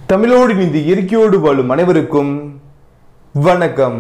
தமிழோடு நீந்தி இயற்கையோடு வாழும் அனைவருக்கும் வணக்கம்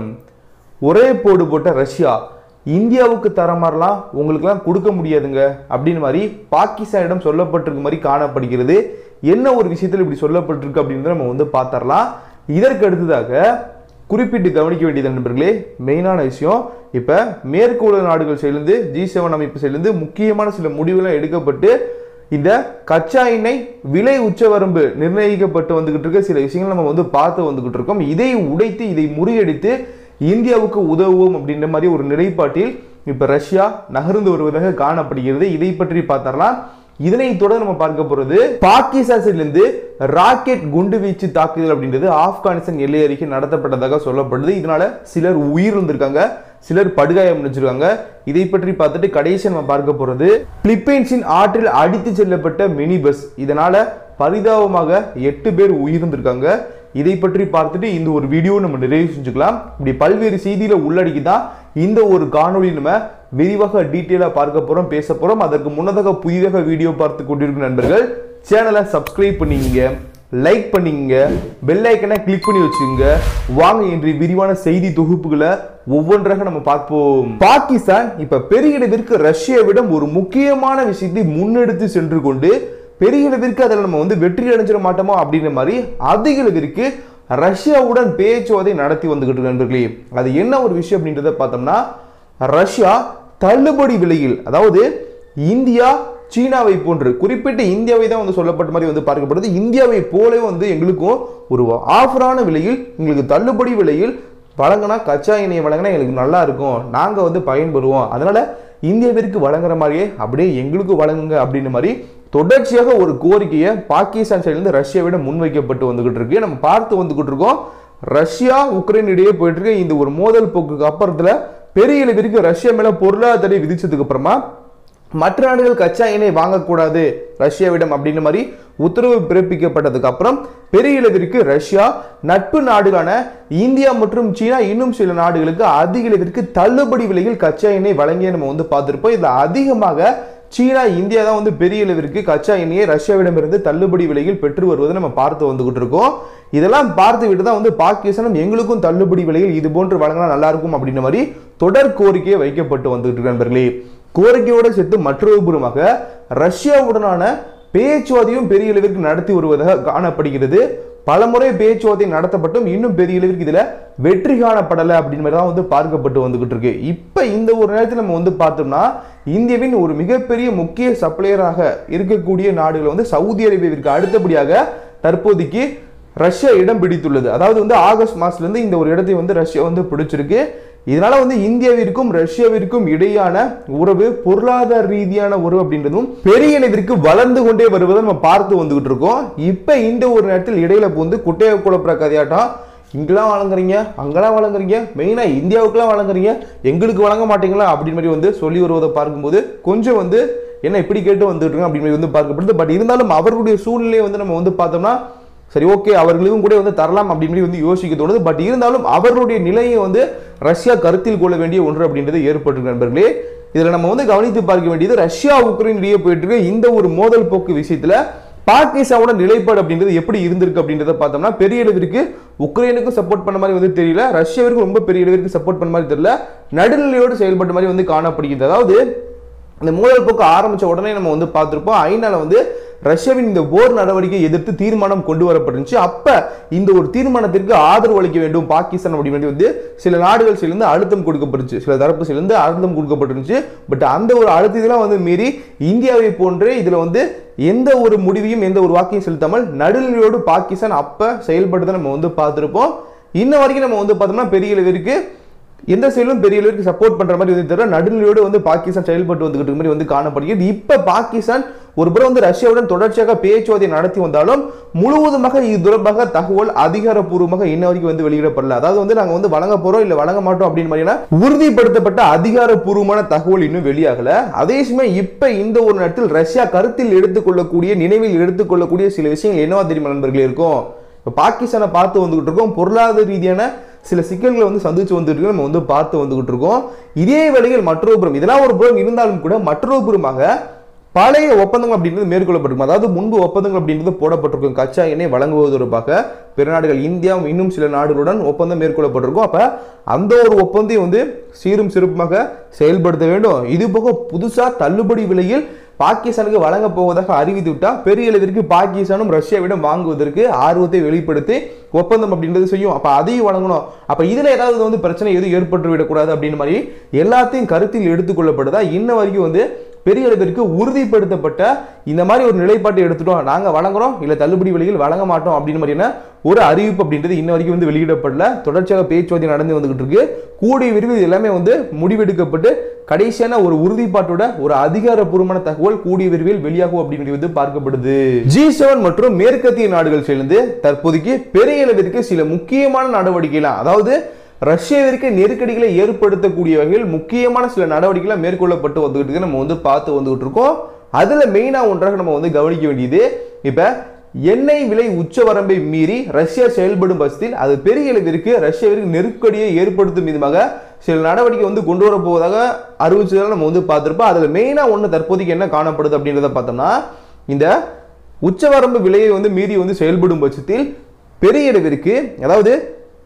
ஒரே போடு போட்ட ரஷ்யா இந்தியாவுக்கு தர மாதிரிலாம் உங்களுக்குலாம் கொடுக்க முடியாதுங்க அப்படின்னு மாதிரி பாகிஸ்தானிடம் சொல்லப்பட்டிருக்க மாதிரி காணப்படுகிறது என்ன ஒரு விஷயத்தில் இப்படி சொல்லப்பட்டிருக்கு அப்படின்றத நம்ம வந்து பார்த்தரலாம் இதற்கு அடுத்ததாக குறிப்பிட்டு கவனிக்க வேண்டியது நண்பர்களே மெயினான விஷயம் இப்போ மேற்கு உலக நாடுகள் சேர்ந்து ஜி செவன் அமைப்பு சேர்ந்து முக்கியமான சில முடிவுகள் எடுக்கப்பட்டு இந்த கச்சா எண்ணெய் விலை உச்சவரம்பு நிர்ணயிக்கப்பட்டு வந்துகிட்டு இருக்க சில விஷயங்கள் நம்ம வந்து பார்த்து வந்துகிட்டு இருக்கோம் இதை உடைத்து இதை முறியடித்து இந்தியாவுக்கு உதவுவோம் அப்படின்ற மாதிரி ஒரு நிலைப்பாட்டில் இப்ப ரஷ்யா நகர்ந்து வருவதாக காணப்படுகிறது இதை பற்றி பார்த்தரலாம் இதனை தொடர்ந்து நம்ம பார்க்க போறது பாகிஸ்தானிலிருந்து ராக்கெட் குண்டு வீச்சு தாக்குதல் அப்படின்றது ஆப்கானிஸ்தான் எல்லை அருகே நடத்தப்பட்டதாக சொல்லப்படுது இதனால சிலர் உயிரிழந்திருக்காங்க சிலர் படுகாயம் அடைஞ்சிருக்காங்க இதை பற்றி பார்த்துட்டு கடைசி நம்ம பார்க்க போறது பிலிப்பைன்ஸின் ஆற்றில் அடித்து செல்லப்பட்ட மினி பஸ் இதனால பரிதாபமாக எட்டு பேர் உயிர்ந்திருக்காங்க இதை பற்றி பார்த்துட்டு இந்த ஒரு வீடியோ நம்ம நிறைவு செஞ்சுக்கலாம் இப்படி பல்வேறு செய்தியில உள்ளடக்கி தான் இந்த ஒரு காணொளி நம்ம விரிவாக டீட்டெயிலாக பார்க்க போறோம் பேச போறோம் அதற்கு முன்னதாக புதிதாக வீடியோ பார்த்து கொண்டிருக்கும் நண்பர்கள் சேனலை சப்ஸ்கிரைப் பண்ணிக்கங்க லைக் பண்ணிக்கங்க பெல் ஐக்கனை கிளிக் பண்ணி வச்சுக்கோங்க வாங்க இன்று விரிவான செய்தி தொகுப்புகளை ஒவ்வொன்றாக நம்ம பார்ப்போம் பாகிஸ்தான் இப்ப பெரிய அளவிற்கு ரஷ்யாவிடம் ஒரு முக்கியமான விஷயத்தை முன்னெடுத்து சென்று கொண்டு பெரிய அளவிற்கு அதில் நம்ம வந்து வெற்றி அடைஞ்சிட மாட்டோமோ அப்படின்ற மாதிரி அதிக அளவிற்கு ரஷ்யாவுடன் பேச்சுவார்த்தை நடத்தி வந்துகிட்டு இருக்கு நண்பர்களே அது என்ன ஒரு விஷயம் அப்படின்றத பார்த்தோம்னா ரஷ்யா தள்ளுபடி விலையில் அதாவது இந்தியா சீனாவை போன்று குறிப்பிட்ட இந்தியாவை தான் வந்து சொல்லப்பட்ட மாதிரி வந்து பார்க்கப்படுது இந்தியாவை போலவே வந்து எங்களுக்கும் ஒரு ஆஃபரான விலையில் எங்களுக்கு தள்ளுபடி விலையில் வழங்கினா கச்சா எண்ணெயை வழங்கினா எங்களுக்கு நல்லா இருக்கும் நாங்கள் வந்து பயன்பெறுவோம் அதனால இந்தியாவிற்கு வழங்குற மாதிரியே அப்படியே எங்களுக்கு வழங்குங்க அப்படின்ற மாதிரி தொடர்ச்சியாக ஒரு கோரிக்கையை பாகிஸ்தான் சைட்லேருந்து ரஷ்யாவிடம் முன்வைக்கப்பட்டு வந்துகிட்டு இருக்கு நம்ம பார்த்து வந்துகிட்டு இருக்கோம் ரஷ்யா உக்ரைன் இடையே போயிட்டு இருக்க இந்த ஒரு மோதல் போக்குக்கு அப்புறத்துல பெரிய அளவிற்கு ரஷ்யா மேல பொருளாதார தடை விதிச்சதுக்கு அப்புறமா மற்ற நாடுகள் கச்சா எண்ணெய் வாங்கக்கூடாது ரஷ்யாவிடம் அப்படின்ற மாதிரி உத்தரவு பிறப்பிக்கப்பட்டதுக்கு அப்புறம் பெரிய அளவிற்கு ரஷ்யா நட்பு நாடுகளான இந்தியா மற்றும் சீனா இன்னும் சில நாடுகளுக்கு அதிக அளவிற்கு தள்ளுபடி விலையில் கச்சா எண்ணெய் வழங்கிய நம்ம வந்து பார்த்திருப்போம் இதுல அதிகமாக சீனா இந்தியா தான் வந்து பெரிய அளவிற்கு கச்சா எண்ணெயை ரஷ்யாவிடமிருந்து தள்ளுபடி விலையில் பெற்று வருவதை நம்ம பார்த்து வந்துகிட்டு இருக்கோம் இதெல்லாம் பார்த்து விட்டு தான் வந்து பாகிஸ்தானம் எங்களுக்கும் தள்ளுபடி விலையில் இது போன்று வழங்கினா நல்லா இருக்கும் அப்படின்ற மாதிரி தொடர் கோரிக்கையை வைக்கப்பட்டு வந்துகிட்டு இருக்கு நண்பர்களே கோரிக்கையோடு சேர்த்து மற்றொரு புறமாக ரஷ்யாவுடனான பேச்சுவார்த்தையும் பெரிய அளவிற்கு நடத்தி வருவதாக காணப்படுகிறது பலமுறை பேச்சுவார்த்தை நடத்தப்பட்டும் இன்னும் பெரிய அளவிற்கு இதுல வெற்றி காணப்படலை அப்படின்னு மாதிரி தான் வந்து பார்க்கப்பட்டு வந்துகிட்டு இருக்கு இப்ப இந்த ஒரு நேரத்தில் நம்ம வந்து பார்த்தோம்னா இந்தியாவின் ஒரு மிகப்பெரிய முக்கிய சப்ளையராக இருக்கக்கூடிய நாடுகள் வந்து சவுதி அரேபியாவிற்கு அடுத்தபடியாக தற்போதைக்கு ரஷ்யா இடம் பிடித்துள்ளது அதாவது வந்து ஆகஸ்ட் மாசத்துல இருந்து இந்த ஒரு இடத்தை வந்து ரஷ்யா வந்து பிடிச்சிருக்கு இதனால வந்து இந்தியாவிற்கும் ரஷ்யாவிற்கும் இடையான உறவு பொருளாதார ரீதியான உறவு அப்படின்றதும் பெரிய அளவிற்கு வளர்ந்து கொண்டே வருவதை நம்ம பார்த்து வந்துகிட்டு இருக்கோம் இப்ப இந்த ஒரு நேரத்தில் இடையில வந்து குட்டைய குழப்புற கதையாட்டம் இங்கெல்லாம் வழங்குறீங்க அங்கெல்லாம் வழங்குறீங்க மெயினா இந்தியாவுக்குலாம் வழங்குறீங்க எங்களுக்கு வழங்க மாட்டீங்களா அப்படின்னு மாதிரி வந்து சொல்லி வருவதை பார்க்கும்போது கொஞ்சம் வந்து என்ன இப்படி கேட்டு வந்துட்டு இருக்கோம் அப்படின்னு மாதிரி வந்து பார்க்கப்படுது பட் இருந்தாலும் அவர்களுடைய சூழ்நிலையை வந்து நம்ம வந்து பார்த்தோம்னா சரி ஓகே அவர்களுக்கும் கூட வந்து தரலாம் அப்படின்னு வந்து யோசிக்க தோணுது பட் இருந்தாலும் அவர்களுடைய நிலையை வந்து ரஷ்யா கருத்தில் கொள்ள வேண்டிய ஒன்று அப்படின்றது ஏற்பட்டிருக்கு நண்பர்களே இதுல நம்ம வந்து கவனித்து பார்க்க வேண்டியது ரஷ்யா உக்ரைன் இடையே போயிட்டு இருக்க இந்த ஒரு மோதல் போக்கு விஷயத்துல பாகிஸ்தானோட நிலைப்பாடு அப்படின்றது எப்படி இருந்திருக்கு அப்படின்றத பார்த்தோம்னா பெரிய அளவிற்கு உக்ரைனுக்கும் சப்போர்ட் பண்ண மாதிரி வந்து தெரியல ரஷ்யாவிற்கும் ரொம்ப பெரிய அளவிற்கு சப்போர்ட் பண்ண மாதிரி தெரியல நடுநிலையோடு செயல்பட்ட மாதிரி வந்து காணப்படுகிறது அதாவது இந்த மோதல் போக்கு ஆரம்பிச்ச உடனே நம்ம வந்து பார்த்துருப்போம் ஐநால வந்து ரஷ்யாவின் இந்த போர் நடவடிக்கையை எதிர்த்து தீர்மானம் கொண்டு வரப்பட்டுருந்துச்சு அப்ப இந்த ஒரு தீர்மானத்திற்கு ஆதரவு அளிக்க வேண்டும் பாகிஸ்தான் அப்படின்னு வந்து சில நாடுகள் சேர்ந்து அழுத்தம் கொடுக்கப்பட்டுச்சு சில தரப்பு சேர்ந்து அழுத்தம் கொடுக்கப்பட்டுருந்துச்சு பட் அந்த ஒரு அழுத்தத்தெல்லாம் வந்து மீறி இந்தியாவை போன்றே இதுல வந்து எந்த ஒரு முடிவையும் எந்த ஒரு வாக்கையும் செலுத்தாமல் நடுநிலையோடு பாகிஸ்தான் அப்ப செயல்பட்டதை நம்ம வந்து பார்த்துருப்போம் இன்ன வரைக்கும் நம்ம வந்து பார்த்தோம்னா பெரிய அளவிற்கு எந்த சைடும் பெரிய அளவுக்கு சப்போர்ட் பண்ற மாதிரி வந்து தெரியல நடுநிலையோடு வந்து பாகிஸ்தான் செயல்பட்டு வந்துகிட்டு இருக்க மாதிரி வந்து காணப்படுகிறது இப்ப பாகிஸ்தான் ஒரு புறம் வந்து ரஷ்யாவுடன் தொடர்ச்சியாக பேச்சுவார்த்தை நடத்தி வந்தாலும் முழுவதுமாக இது தொடர்பாக தகவல் அதிகாரப்பூர்வமாக இன்ன வரைக்கும் வந்து வெளியிடப்படல அதாவது வந்து நாங்க வந்து வழங்க போறோம் இல்ல வழங்க மாட்டோம் அப்படின்னு மாதிரியான உறுதிப்படுத்தப்பட்ட அதிகாரப்பூர்வமான தகவல் இன்னும் வெளியாகல அதே சமயம் இப்ப இந்த ஒரு நேரத்தில் ரஷ்யா கருத்தில் எடுத்துக்கொள்ளக்கூடிய நினைவில் எடுத்துக்கொள்ளக்கூடிய சில விஷயங்கள் என்னவா தெரியுமா நண்பர்களே இருக்கும் இப்போ பாகிஸ்தானை பார்த்து வந்துகிட்டு இருக்கோம் பொருளாதார ரீதியான சில சிக்கல்களை வந்து சந்திச்சு வந்துட்டு இருக்கோம், நம்ம வந்து பார்த்து வந்துகிட்டு இருக்கோம் இதே வேளையில் மற்றொரு புறம் இதெல்லாம் ஒரு புறம் இருந்தாலும் கூட மற்றொரு புறமாக பழைய ஒப்பந்தங்கள் அப்படின்றது மேற்கொள்ளப்பட்டிருக்கும் அதாவது முன்பு ஒப்பந்தங்கள் அப்படின்றது போடப்பட்டிருக்கும் கச்சா எண்ணெய் வழங்குவது தொடர்பாக பிற நாடுகள் இந்தியா இன்னும் சில நாடுகளுடன் ஒப்பந்தம் மேற்கொள்ளப்பட்டிருக்கும் அப்ப அந்த ஒரு ஒப்பந்தம் வந்து சீரும் சிறப்புமாக செயல்படுத்த வேண்டும் இது போக புதுசா தள்ளுபடி விலையில் பாகிஸ்தானுக்கு வழங்க போவதாக அறிவித்து விட்டா பெரிய அளவிற்கு பாகிஸ்தானும் ரஷ்யாவிடம் வாங்குவதற்கு ஆர்வத்தை வெளிப்படுத்தி ஒப்பந்தம் அப்படின்றது செய்யும் அப்ப அதையும் வழங்கணும் அப்ப இதுல ஏதாவது வந்து பிரச்சனை எதுவும் ஏற்பட்டு விடக்கூடாது அப்படின்னு மாதிரி எல்லாத்தையும் கருத்தில் எடுத்துக்கொள்ளப்படுதா இன்ன வரைக்கும் வந்து பெரிய அளவிற்கு உறுதிப்படுத்தப்பட்ட இந்த மாதிரி ஒரு நிலைப்பாட்டை எடுத்துட்டோம் நாங்க வழங்குறோம் இல்ல தள்ளுபடி விலையில் வழங்க மாட்டோம் அப்படின்னு மாதிரியான ஒரு அறிவிப்பு அப்படின்றது இன்ன வரைக்கும் வந்து வெளியிடப்படல தொடர்ச்சியாக பேச்சுவார்த்தை நடந்து வந்துகிட்டு இருக்கு கூடிய விரைவில் இது எல்லாமே வந்து முடிவெடுக்கப்பட்டு கடைசியான ஒரு உறுதிப்பாட்டோட ஒரு அதிகாரப்பூர்வமான தகவல் கூடிய விரைவில் வெளியாகும் அப்படின்னு வந்து பார்க்கப்படுது ஜி செவன் மற்றும் மேற்கத்திய நாடுகள் சேர்ந்து தற்போதைக்கு பெரிய அளவிற்கு சில முக்கியமான நடவடிக்கைலாம் அதாவது ரஷ்யாவிற்கு நெருக்கடிகளை ஏற்படுத்தக்கூடிய வகையில் முக்கியமான சில நடவடிக்கைகளை மேற்கொள்ளப்பட்டு வந்துகிட்டு இருக்கு நம்ம வந்து பார்த்து வந்துகிட்டு இருக்கோம் அதுல மெயினா ஒன்றாக நம்ம வந்து கவனிக்க வேண்டியது இப்ப எண்ணெய் விலை உச்சவரம்பை மீறி ரஷ்யா செயல்படும் பட்சத்தில் அது பெரிய அளவிற்கு ரஷ்யாவிற்கு நெருக்கடியை ஏற்படுத்தும் விதமாக சில நடவடிக்கை வந்து கொண்டு வர போவதாக அறிவிச்சதை நம்ம வந்து பார்த்திருப்போம் அதுல மெயினா ஒன்று தற்போதைக்கு என்ன காணப்படுது அப்படின்றத பார்த்தோம்னா இந்த உச்சவரம்பு விலையை வந்து மீறி வந்து செயல்படும் பட்சத்தில் பெரிய அளவிற்கு அதாவது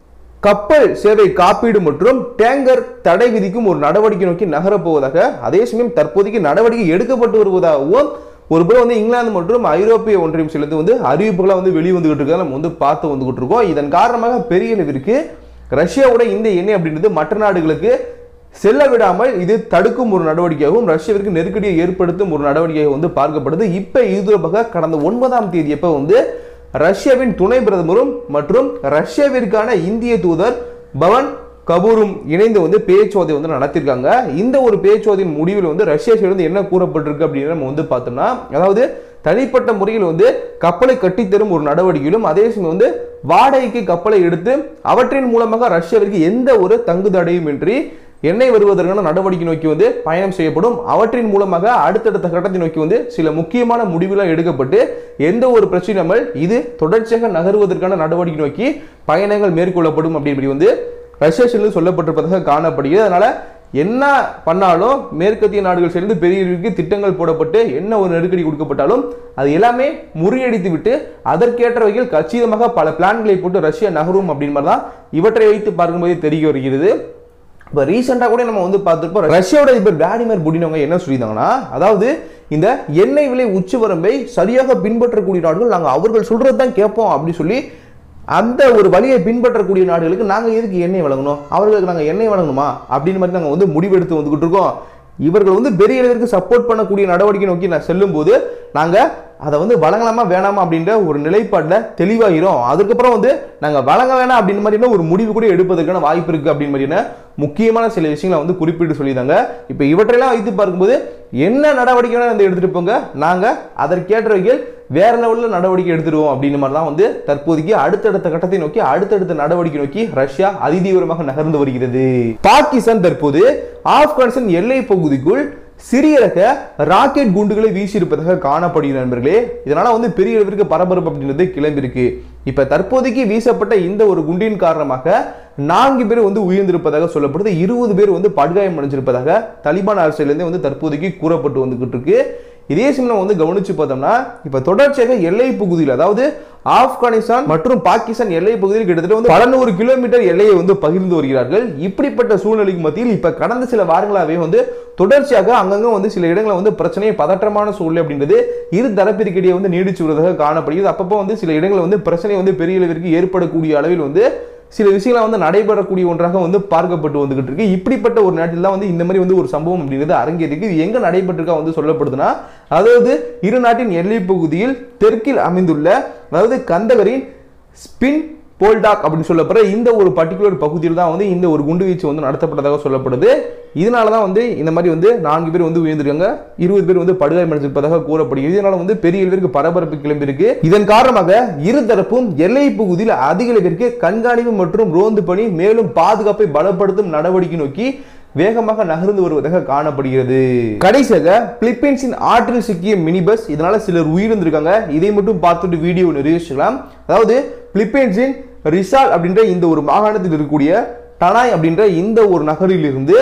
கப்பல் சேவை காப்பீடு மற்றும் டேங்கர் தடை விதிக்கும் ஒரு நடவடிக்கை நோக்கி நகரப் போவதாக அதே சமயம் தற்போதைக்கு நடவடிக்கை எடுக்கப்பட்டு வருவதாகவும் ஒரு புறம் வந்து இங்கிலாந்து மற்றும் ஐரோப்பிய ஒன்றியம் சிலது வந்து அறிவிப்புகளை வந்து வெளிவந்துகிட்டு இருக்க நம்ம வந்து பார்த்து வந்துகிட்டு இருக்கோம் இதன் காரணமாக பெரிய அளவிற்கு ரஷ்யாவோட இந்த எண்ணெய் அப்படின்றது மற்ற நாடுகளுக்கு செல்ல விடாமல் இது தடுக்கும் ஒரு நடவடிக்கையாகவும் ரஷ்யாவிற்கு நெருக்கடியை ஏற்படுத்தும் ஒரு நடவடிக்கையாக வந்து பார்க்கப்படுது இப்ப இது தொடர்பாக கடந்த ஒன்பதாம் தேதி எப்ப வந்து ரஷ்யாவின் துணை பிரதமரும் மற்றும் ரஷ்யாவிற்கான இந்திய தூதர் பவன் கபூரும் இணைந்து வந்து பேச்சுவார்த்தை வந்து நடத்திருக்காங்க இந்த ஒரு பேச்சுவார்த்தையின் முடிவில் வந்து ரஷ்யா சைடு வந்து என்ன கூறப்பட்டிருக்கு அப்படின்னு நம்ம வந்து பார்த்தோம்னா அதாவது தனிப்பட்ட முறையில் வந்து கப்பலை கட்டித்தரும் ஒரு நடவடிக்கையிலும் அதே சமயம் வந்து வாடகைக்கு கப்பலை எடுத்து அவற்றின் மூலமாக ரஷ்யாவிற்கு எந்த ஒரு தங்குதடையும் இன்றி எண்ணெய் வருவதற்கான நடவடிக்கை நோக்கி வந்து பயணம் செய்யப்படும் அவற்றின் மூலமாக அடுத்தடுத்த கட்டத்தை நோக்கி வந்து சில முக்கியமான முடிவுகள் எடுக்கப்பட்டு எந்த ஒரு பிரச்சனையும் இல்லாமல் இது தொடர்ச்சியாக நகருவதற்கான நடவடிக்கை நோக்கி பயணங்கள் மேற்கொள்ளப்படும் அப்படின்னு வந்து ரஷ்யா செல்லு சொல்லப்பட்டிருப்பதாக காணப்படுகிறது அதனால என்ன பண்ணாலும் மேற்கத்திய நாடுகள் சேர்ந்து பெரிய அளவிற்கு திட்டங்கள் போடப்பட்டு என்ன ஒரு நெருக்கடி கொடுக்கப்பட்டாலும் அது எல்லாமே முறியடித்து விட்டு அதற்கேற்ற வகையில் கச்சிதமாக பல பிளான்களை போட்டு ரஷ்யா நகரும் அப்படின்னு மாதிரி தான் இவற்றை வைத்து பார்க்கும்போது தெரிய வருகிறது இப்போ ரீசெண்டாக கூட நம்ம வந்து பார்த்துருப்போம் ரஷ்யாவோட அதிபர் விளாடிமிர் புடின் அவங்க என்ன சொல்லியிருந்தாங்கன்னா அதாவது இந்த எண்ணெய் விலை உச்சவரம்பை சரியாக பின்பற்றக்கூடிய நாடுகள் நாங்கள் அவர்கள் சொல்றது தான் கேட்போம் அப்படி சொல்லி அந்த ஒரு வழியை பின்பற்றக்கூடிய நாடுகளுக்கு நாங்கள் எதுக்கு எண்ணெய் வழங்கணும் அவர்களுக்கு நாங்கள் எண்ணெய் வழங்கணுமா அப்படின்னு மாதிரி நாங்கள் வந்து முடிவெடுத்து வந்துகிட்டு இருக்கோம் இவர்கள் வந்து பெரிய அளவிற்கு சப்போர்ட் பண்ணக்கூடிய நடவடிக்கை நோக்கி நான் செல்லும்போது நாங்கள் அதை வந்து வழங்கலாமா வேணாமா அப்படின்ற ஒரு நிலைப்பாட்டில் தெளிவாகிறோம் அதுக்கப்புறம் வந்து நாங்கள் வழங்க வேணாம் அப்படின்னு மாதிரியான ஒரு முடிவு கூட எடுப்பதற்கான வாய்ப்பு இருக்குது அப்படின்னு மாதிரியான முக்கியமான சில விஷயங்களை வந்து குறிப்பிட்டு சொல்லியிருந்தாங்க இப்போ இவற்றையெல்லாம் வைத்து பார்க்கும்போது என்ன நடவடிக்கை வேணால் வந்து எடுத்துகிட்டு போங்க நாங்கள் அதற்கேற்ற வகையில் வேற லெவலில் நடவடிக்கை எடுத்துருவோம் அப்படின்னு மாதிரி தான் வந்து தற்போதைக்கு அடுத்தடுத்த கட்டத்தை நோக்கி அடுத்தடுத்த நடவடிக்கை நோக்கி ரஷ்யா அதிதீவிரமாக நகர்ந்து வருகிறது பாகிஸ்தான் தற்போது ஆப்கானிஸ்தான் எல்லை பகுதிக்குள் சிறிய ரக ராக்கெட் குண்டுகளை வீசியிருப்பதாக காணப்படுகிறது நண்பர்களே இதனால வந்து பெரிய அளவிற்கு பரபரப்பு அப்படின்றது கிளம்பியிருக்கு இப்ப தற்போதைக்கு வீசப்பட்ட இந்த ஒரு குண்டின் காரணமாக நான்கு பேர் வந்து உயிர்ந்திருப்பதாக சொல்லப்படுது இருபது பேர் வந்து படுகாயம் அடைஞ்சிருப்பதாக தலிபான் அரசியலேருந்து வந்து தற்போதைக்கு கூறப்பட்டு வந்துகிட்டு இருக்கு இதே சமயம் நம்ம வந்து கவனிச்சு பார்த்தோம்னா இப்ப தொடர்ச்சியாக எல்லை பகுதியில் அதாவது ஆப்கானிஸ்தான் மற்றும் பாகிஸ்தான் எல்லை பகுதியில் கிட்டத்தட்ட வந்து பல நூறு கிலோமீட்டர் எல்லையை வந்து பகிர்ந்து வருகிறார்கள் இப்படிப்பட்ட சூழ்நிலைக்கு மத்தியில் இப்ப கடந்த சில வாரங்களாகவே வந்து தொடர்ச்சியாக அங்கங்க வந்து சில இடங்களில் வந்து பிரச்சனை பதற்றமான சூழ்நிலை அப்படின்றது இரு தரப்பிற்கிடையே வந்து நீடிச்சு வருவதாக காணப்படுகிறது அப்பப்போ வந்து சில இடங்களில் வந்து பிரச்சனை வந்து பெரிய அளவிற்கு ஏற்படக்கூடிய அளவில் வந்து சில விஷயங்கள் வந்து நடைபெறக்கூடிய ஒன்றாக வந்து பார்க்கப்பட்டு வந்துகிட்டு இருக்கு இப்படிப்பட்ட ஒரு நாட்டில் தான் வந்து இந்த மாதிரி வந்து ஒரு சம்பவம் அப்படிங்கிறது அரங்கேறிருக்கு இது எங்க நடைபெற்றிருக்கா வந்து சொல்லப்படுதுன்னா அதாவது இரு நாட்டின் எல்லை பகுதியில் தெற்கில் அமைந்துள்ள அதாவது கந்தகரின் ஸ்பின் போல்டாக் அப்படின்னு சொல்லப்படுற இந்த ஒரு பர்டிகுலர் பகுதியில் தான் வந்து இந்த ஒரு குண்டுவீச்சு வந்து நடத்தப்பட்டதாக சொல்லப்படுது இதனால தான் வந்து இந்த மாதிரி வந்து நான்கு பேர் வந்து உயர்ந்திருக்காங்க இருபது பேர் வந்து படுகாயம் அடைஞ்சிருப்பதாக கூறப்படுகிறது இதனால வந்து பெரிய அளவிற்கு பரபரப்பு கிளம்பியிருக்கு இதன் காரணமாக இரு தரப்பும் எல்லை பகுதியில் அதிக அளவிற்கு கண்காணிப்பு மற்றும் ரோந்து பணி மேலும் பாதுகாப்பை பலப்படுத்தும் நடவடிக்கை நோக்கி வேகமாக நகர்ந்து வருவதாக காணப்படுகிறது கடைசியாக பிலிப்பைன்ஸின் ஆற்றில் சிக்கிய மினி பஸ் இதனால சிலர் உயிரிழந்திருக்காங்க இதை மட்டும் பார்த்துட்டு வீடியோ நிறைவேற்றலாம் அதாவது பிலிப்பைன்ஸின் ரிசால் அப்படின்ற இந்த ஒரு மாகாணத்தில் இருக்கக்கூடிய டனாய் அப்படின்ற இந்த ஒரு நகரில் இருந்து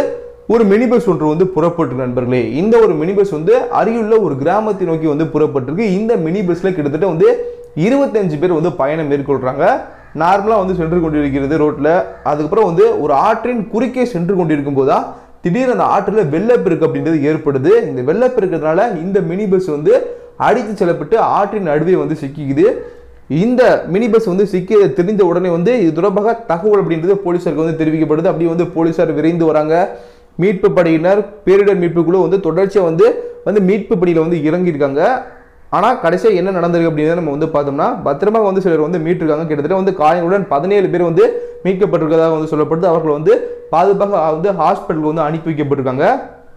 ஒரு மினி பஸ் ஒன்று வந்து புறப்பட்டிருக்கு நண்பர்களே இந்த ஒரு மினி பஸ் வந்து அருகிலுள்ள ஒரு கிராமத்தை நோக்கி வந்து புறப்பட்டிருக்கு இந்த மினி பஸ்ல கிட்டத்தட்ட வந்து இருபத்தஞ்சு பேர் வந்து பயணம் மேற்கொள்றாங்க நார்மலாக வந்து சென்று கொண்டிருக்கிறது ரோட்ல அதுக்கப்புறம் வந்து ஒரு ஆற்றின் குறுக்கே சென்று கொண்டிருக்கும் போதா திடீர்னு அந்த ஆற்றுல வெள்ளப்பெருக்கு அப்படின்றது ஏற்படுது இந்த வெள்ளப்பெருக்கிறதுனால இந்த மினி பஸ் வந்து அடித்து செல்லப்பட்டு ஆற்றின் நடுவே வந்து சிக்கிக்குது இந்த மினி பஸ் வந்து சிக்கிய தெரிந்த உடனே வந்து இது தொடர்பாக தகவல் அப்படின்றது போலீசாருக்கு வந்து தெரிவிக்கப்படுது அப்படியே வந்து போலீசார் விரைந்து வராங்க மீட்பு படையினர் பேரிடர் மீட்பு குழு வந்து தொடர்ச்சியாக வந்து வந்து மீட்பு பணியில் வந்து இறங்கியிருக்காங்க ஆனால் கடைசியாக என்ன நடந்திருக்கு அப்படின்றத நம்ம வந்து பார்த்தோம்னா பத்திரமா வந்து சிலர் வந்து மீட்டிருக்காங்க கிட்டத்தட்ட வந்து காயங்களுடன் பதினேழு பேர் வந்து மீட்கப்பட்டிருக்கதாக வந்து சொல்லப்படுது அவர்கள் வந்து பாதுகாப்பாக வந்து ஹாஸ்பிட்டலுக்கு வந்து அனுப்பி வைக்கப்பட்டிருக்காங்க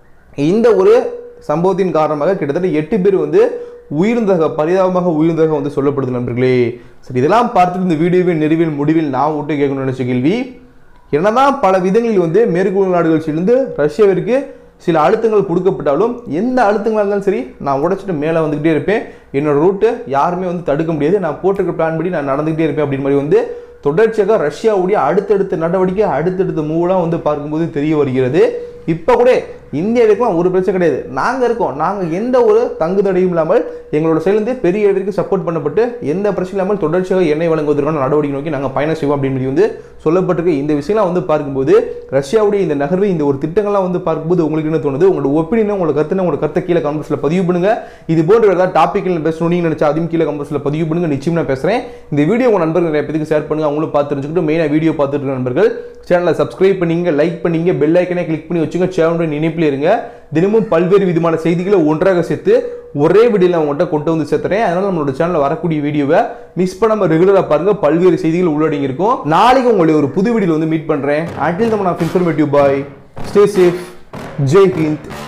இந்த ஒரு சம்பவத்தின் காரணமாக கிட்டத்தட்ட எட்டு பேர் வந்து உயிர்ந்ததாக பரிதாபமாக உயிர்ந்ததாக வந்து சொல்லப்படுது நண்பர்களே சரி இதெல்லாம் பார்த்துட்டு இந்த வீடியோவின் நிறைவில் முடிவில் நான் விட்டு கேட்கணும்னு நினைச்ச கேள்வி என்னதான் பல விதங்களில் வந்து மேற்குள் நாடுகள் சேர்ந்து ரஷ்யாவிற்கு சில அழுத்தங்கள் கொடுக்கப்பட்டாலும் எந்த அழுத்தங்களாக இருந்தாலும் சரி நான் உடைச்சிட்டு மேலே வந்துக்கிட்டே இருப்பேன் என்னோட ரூட்டு யாருமே வந்து தடுக்க முடியாது நான் போட்டிருக்க பிளான் படி நான் நடந்துக்கிட்டே இருப்பேன் அப்படின்னு மாதிரி வந்து தொடர்ச்சியாக ரஷ்யாவுடைய அடுத்தடுத்த நடவடிக்கை அடுத்தடுத்த மூவெலாம் வந்து பார்க்கும்போது தெரிய வருகிறது இப்போ கூட இந்தியாவுக்குலாம் ஒரு பிரச்சனை கிடையாது நாங்கள் இருக்கோம் நாங்கள் எந்த ஒரு தங்கு தடையும் இல்லாமல் எங்களோட சைட்லேருந்து பெரிய அளவிற்கு சப்போர்ட் பண்ணப்பட்டு எந்த பிரச்சனை இல்லாமல் தொடர்ச்சியாக எண்ணெய் வழங்குவதற்கான நடவடிக்கை நோக்கி நாங்கள் பயணம் செய்வோம் அப்படின்னு சொல்லி வந்து சொல்லப்பட்டிருக்கு இந்த விஷயம்லாம் வந்து பார்க்கும்போது ரஷ்யாவுடைய இந்த நகர்வு இந்த ஒரு திட்டங்கள்லாம் வந்து பார்க்கும்போது உங்களுக்கு என்ன தோணுது உங்களோட ஒப்பீனியன் உங்களோட கருத்து உங்களோட கருத்தை கீழே கமெண்ட்ஸில் பதிவு பண்ணுங்க இது போன்ற ஏதாவது டாப்பிக்கில் பேசணும் நீங்கள் நினைச்சா அதையும் கீழே கமெண்ட்ஸில் பதிவு பண்ணுங்க நிச்சயம் நான் பேசுகிறேன் இந்த வீடியோ உங்கள் நண்பர்கள் நிறைய பேருக்கு ஷேர் பண்ணுங்க அவங்களும் பார்த்து தெரிஞ்சுக்கிட்டு மெயினாக வீடியோ பார்த்துட்டு இருக்க நண்பர்கள் சேனலை சப்ஸ்கிரைப் பண்ணீங்க லைக் பண்ணீங்க பெல் ஐக்கனே கிளிக் பண்ணி வச்சுங்க சேனலுடைய நினைப்பில் இருங்க தினமும் பல்வேறு விதமான செய்திகளை ஒன்றாக சேர்த்து ஒரே வீடியோவில் உங்கள்கிட்ட கொண்டு வந்து சேர்த்துறேன் அதனால நம்மளோட சேனலில் வரக்கூடிய வீடியோவை மிஸ் பண்ணாம ரெகுலராக பாருங்க பல்வேறு செய்திகள் உள்ளடங்கி இருக்கும் நாளைக்கு உங்களுடைய ஒரு புது வீடியோவில் வந்து மீட் பண்ணுறேன் until then of informative bye stay safe Jai Hind